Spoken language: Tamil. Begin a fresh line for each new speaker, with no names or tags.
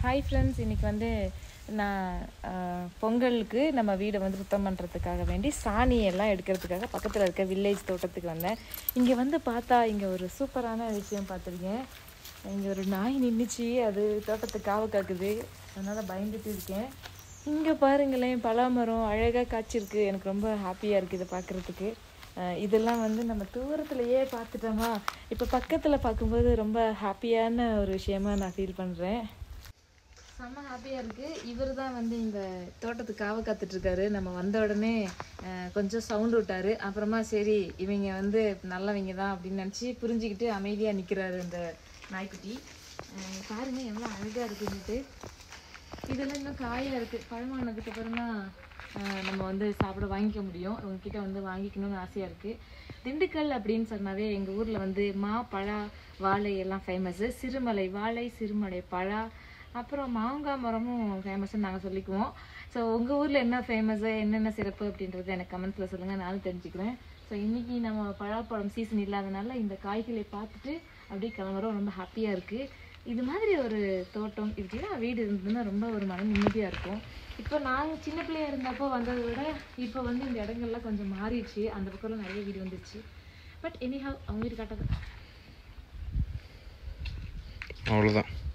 ஹாய் ஃப்ரெண்ட்ஸ் இன்னைக்கு வந்து நான் அஹ், பொங்கலுக்கு நம்ம வீடை வந்து சுத்தம் பண்ணுறதுக்காக வேண்டி சாணி எல்லாம் எடுக்கிறதுக்காக பக்கத்தில் இருக்க வில்லேஜ் தோட்டத்துக்கு வந்தேன் இங்கே வந்து பார்த்தா இங்கே ஒரு சூப்பரான விஷயம் பார்த்துருக்கேன் இங்கே ஒரு நாய் நின்றுச்சு அது தோட்டத்துக்கு காவ காக்குது அதனால் பயந்துட்டு இருக்கேன் இங்கே பாருங்களேன் பலாமரம் அழகாக காய்ச்சிருக்கு எனக்கு ரொம்ப ஹாப்பியாக இருக்குது இதை பார்க்குறதுக்கு இதெல்லாம் வந்து நம்ம தூரத்துலையே பார்த்துட்டோமா இப்போ பக்கத்தில் பார்க்கும்போது ரொம்ப ஹாப்பியான ஒரு விஷயமா நான் ஃபீல் பண்ணுறேன் செம்ம ஹாப்பியாக இருக்குது இவர் தான் வந்து இந்த தோட்டத்துக்கு காவ காத்துட்ருக்காரு நம்ம வந்த உடனே அஹ், கொஞ்சம் சவுண்ட் விட்டாரு அப்புறமா சரி இவங்க வந்து நல்லவங்க தான் அப்படின்னு நினச்சி புரிஞ்சுக்கிட்டு அமைதியாக நிற்கிறாரு இந்த நாய்க்குட்டி அஹ், பாருங்க எவ்வளோ அழகாக இருக்குன்னுட்டு இதெல்லாம் இன்னும் காயாக இருக்குது பழமானதுக்கு அப்புறம் தான் அஹ், நம்ம வந்து சாப்பிட வாங்கிக்க முடியும் உங்ககிட்ட வந்து வாங்கிக்கணும்னு ஆசையாக இருக்குது திண்டுக்கல் அப்படின்னு சொன்னாவே எங்கள் ஊரில் வந்து மா பழா வாழை எல்லாம் ஃபேமஸ்ஸு சிறுமலை வாழை சிறுமலை பழா அப்புறம் மாங்காய் மரமும் ஃபேமஸ்ன்னு நாங்கள் சொல்லிக்குவோம் ஸோ உங்கள் ஊரில் என்ன ஃபேமஸ்ஸு என்னென்ன சிறப்பு அப்படின்றத எனக்கு கமெண்ட்ஸில் சொல்லுங்கள் நானும் தெரிஞ்சுக்கிறேன் ஸோ இன்றைக்கி நம்ம பழாப்பழம் சீசன் இல்லாதனால இந்த காய்களை பார்த்துட்டு அப்படியே கிளம்புறோம் ரொம்ப ஹாப்பியாக இருக்குது இது மாதிரி ஒரு தோட்டம் இப்படிலாம் வீடு இருந்ததுன்னா ரொம்ப ஒரு மன நிம்மதியாக இருக்கும் இப்போ நாங்கள் சின்ன பிள்ளையா இருந்தப்போ வந்ததை விட இப்போ வந்து இந்த இடங்கள்லாம் கொஞ்சம் மாறிடுச்சு அந்த பக்கம்லாம் நிறைய வீடு வந்துருச்சு பட் எனிஹவ் அவங்க வீடு காட்டாது
அவ்வளோதான்